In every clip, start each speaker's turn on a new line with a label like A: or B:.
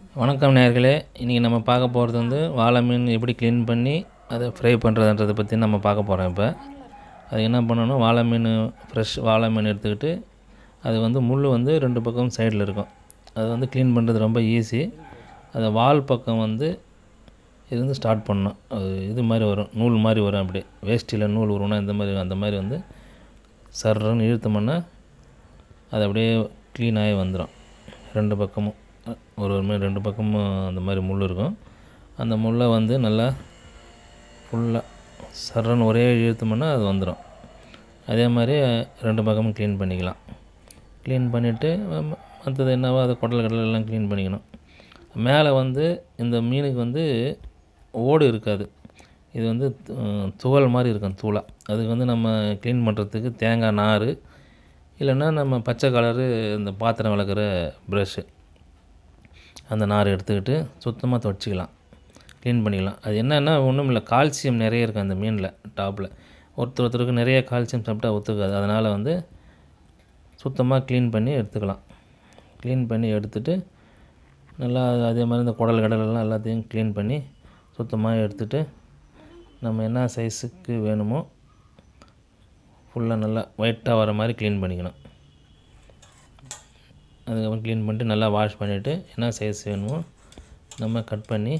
A: வணக்கம் நேயர்களே இன்றைக்கி நம்ம பார்க்க போகிறது வந்து வாழை மீன் எப்படி க்ளீன் பண்ணி அதை ஃப்ரை பண்ணுறதுன்றதை பற்றி நம்ம பார்க்க போகிறோம் இப்போ அது என்ன பண்ணணும் வாழை மீன் ஃப்ரெஷ் வாழை மீன் எடுத்துக்கிட்டு அது வந்து முள் வந்து ரெண்டு பக்கம் சைடில் இருக்கும் அது வந்து க்ளீன் பண்ணுறது ரொம்ப ஈஸி அதை வால் பக்கம் வந்து இது வந்து ஸ்டார்ட் பண்ணணும் அது இது மாதிரி வரும் நூல் மாதிரி வரும் அப்படியே வேஷ்டியில் நூல் வரும்னா இந்த மாதிரி அந்த மாதிரி வந்து சர்றன்னு இழுத்தோம்னா அது அப்படியே க்ளீன் ஆகி வந்துடும் ரெண்டு பக்கமும் ஒரு ஒரு மாதிரி ரெண்டு பக்கமும் அந்த மாதிரி முள் இருக்கும் அந்த முள்ளை வந்து நல்லா ஃபுல்லாக சர்றன்னு ஒரே இழுத்தோம்னா அது வந்துடும் அதே மாதிரி ரெண்டு பக்கமும் க்ளீன் பண்ணிக்கலாம் க்ளீன் பண்ணிவிட்டு மற்றது என்னவோ அதை குடல் கடல் எல்லாம் க்ளீன் பண்ணிக்கணும் மேலே வந்து இந்த மீனுக்கு வந்து ஓடு இருக்காது இது வந்து து- துகள் மாதிரி இருக்கும் தூளாக அதுக்கு வந்து நம்ம க்ளீன் பண்ணுறதுக்கு தேங்காய் நார் இல்லைன்னா நம்ம பச்சை கலரு இந்த பாத்திரம் விளக்குற ப்ரஷ்ஷு அந்த நார் எடுத்துக்கிட்டு சுத்தமாக துவைச்சிக்கலாம் க்ளீன் பண்ணிக்கலாம் அது என்னென்னா ஒன்றும் இல்லை கால்சியம் நிறைய இருக்குது அந்த மீனில் டாப்பில் ஒருத்தர் ஒருத்தருக்கு நிறைய கால்சியம் சாப்பிட்டா ஒத்துக்காது அதனால் வந்து சுத்தமாக க்ளீன் பண்ணி எடுத்துக்கலாம் க்ளீன் பண்ணி எடுத்துட்டு நல்லா அதே மாதிரி இந்த குடல் கடல் எல்லாம் எல்லாத்தையும் க்ளீன் பண்ணி சுத்தமாக எடுத்துட்டு நம்ம என்ன சைஸுக்கு வேணுமோ ஃபுல்லாக நல்லா ஒயிட்டாக வர மாதிரி க்ளீன் பண்ணிக்கணும் அதுக்கப்புறம் க்ளீன் பண்ணிட்டு நல்லா வாஷ் பண்ணிவிட்டு என்ன சைஸ் வேணுமோ நம்ம கட் பண்ணி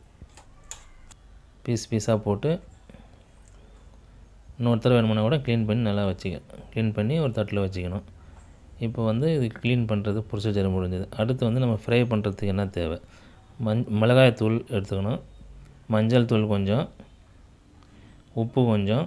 A: பீஸ் பீஸாக போட்டு இன்னொருத்தர் வேணுமுன்னா கூட க்ளீன் பண்ணி நல்லா வச்சுக்க க்ளீன் பண்ணி ஒரு தட்டில் வச்சுக்கணும் இப்போ வந்து இது க்ளீன் பண்ணுறது ப்ரொசீஜர் முடிஞ்சது அடுத்து வந்து நம்ம ஃப்ரை பண்ணுறதுக்கு என்ன தேவை மஞ் மிளகாய் தூள் எடுத்துக்கணும் மஞ்சள் தூள் கொஞ்சம் உப்பு கொஞ்சம்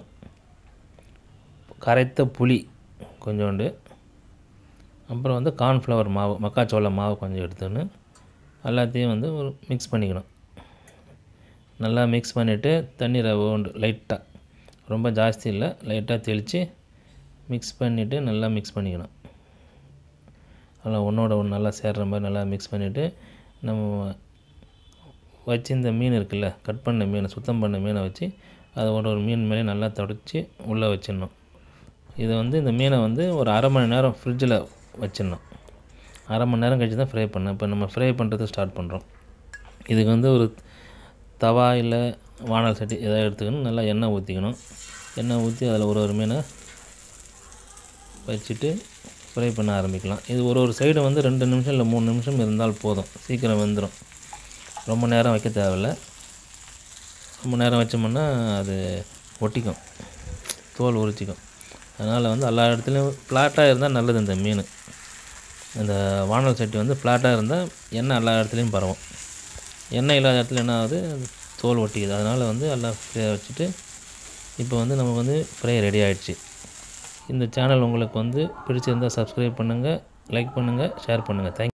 A: கரைத்த புளி கொஞ்சோண்டு அப்புறம் வந்து கார்ன்ஃப்ளவர் மாவு மக்காச்சோள மாவு கொஞ்சம் எடுத்துன்னு எல்லாத்தையும் வந்து ஒரு மிக்ஸ் பண்ணிக்கணும் நல்லா மிக்ஸ் பண்ணிவிட்டு தண்ணீரை உண்டு லைட்டாக ரொம்ப ஜாஸ்தி இல்லை லைட்டாக தெளித்து மிக்ஸ் பண்ணிவிட்டு நல்லா மிக்ஸ் பண்ணிக்கணும் நல்லா ஒன்றோட ஒன்று நல்லா சேர்ற மாதிரி நல்லா மிக்ஸ் பண்ணிவிட்டு நம்ம வச்சிருந்த மீன் இருக்குல்ல கட் பண்ண மீனை சுத்தம் பண்ண மீனை வச்சு அதை ஒரு ஒரு மீன் மேலே நல்லா தொடச்சி உள்ளே வச்சிடணும் இதை வந்து இந்த மீனை வந்து ஒரு அரை மணி நேரம் ஃப்ரிட்ஜில் வச்சிடணும் அரை மணி நேரம் கழிச்சு தான் ஃப்ரை பண்ணேன் இப்போ நம்ம ஃப்ரை பண்ணுறது ஸ்டார்ட் பண்ணுறோம் இதுக்கு வந்து ஒரு தவா இல்லை வானல் சட்டி எதாவது எடுத்துக்கணும் நல்லா எண்ணெய் ஊற்றிக்கணும் எண்ணெய் ஊற்றி அதில் ஒரு ஒரு மீனை வச்சுட்டு ஃப்ரை பண்ண ஆரம்பிக்கலாம் இது ஒரு ஒரு சைடு வந்து ரெண்டு நிமிஷம் இல்லை மூணு நிமிஷம் இருந்தால் போதும் சீக்கிரம் வெந்துடும் ரொம்ப நேரம் வைக்க தேவையில்ல ரொம்ப நேரம் வச்சோம்னா அது ஒட்டிக்கும் தோல் உரிச்சிக்கும் அதனால் வந்து எல்லா இடத்துலையும் ஃப்ளாட்டாக இருந்தால் நல்லது இந்த மீன் இந்த வானல் சட்டி வந்து ஃப்ளாட்டாக இருந்தால் எண்ணெய் எல்லா இடத்துலையும் பரவும் எண்ணெய் இல்லாத இடத்துல என்ன ஆகுது அது தோல் ஒட்டிக்குது அதனால் வந்து எல்லாம் ஃப்ரீயாக வச்சுட்டு இப்போ வந்து நமக்கு வந்து ஃப்ரை ரெடி ஆயிடுச்சு இந்த சேனல் உங்களுக்கு வந்து பிடிச்சிருந்தால் சப்ஸ்கிரைப் பண்ணுங்கள் லைக் பண்ணுங்கள் ஷேர் பண்ணுங்கள் தேங்க்